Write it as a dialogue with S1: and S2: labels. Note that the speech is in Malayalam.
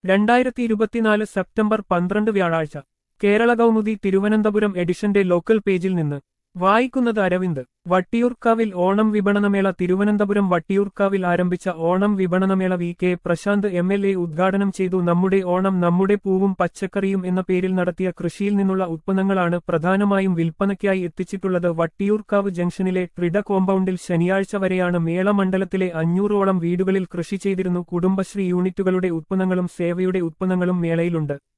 S1: രണ്ടായിരത്തി ഇരുപത്തിനാല് സെപ്റ്റംബർ പന്ത്രണ്ട് വ്യാഴാഴ്ച കേരള കൗമുദി തിരുവനന്തപുരം എഡിഷന്റെ ലോക്കൽ പേജിൽ നിന്ന് വായിക്കുന്നത് അരവിന്ദ് വട്ടിയൂർക്കാവിൽ ഓണം വിപണനമേള തിരുവനന്തപുരം വട്ടിയൂർക്കാവിൽ ആരംഭിച്ച ഓണം വിപണനമേള V K Prashanth M L A ഉദ്ഘാടനം ചെയ്തു നമ്മുടെ ഓണം നമ്മുടെ പൂവും പച്ചക്കറിയും എന്ന പേരിൽ നടത്തിയ കൃഷിയിൽ നിന്നുള്ള ഉത്പന്നങ്ങളാണ് പ്രധാനമായും വിൽപ്പനയ്ക്കായി എത്തിച്ചിട്ടുള്ളത് വട്ടിയൂർക്കാവ് ജംഗ്ഷനിലെ ട്രിഡ കോമ്പൗണ്ടിൽ ശനിയാഴ്ച വരെയാണ് മേള മണ്ഡലത്തിലെ അഞ്ഞൂറോളം വീടുകളിൽ കൃഷി ചെയ്തിരുന്നു കുടുംബശ്രീ യൂണിറ്റുകളുടെ ഉത്പന്നങ്ങളും സേവയുടെ ഉത്പന്നങ്ങളും മേളയിലുണ്ട്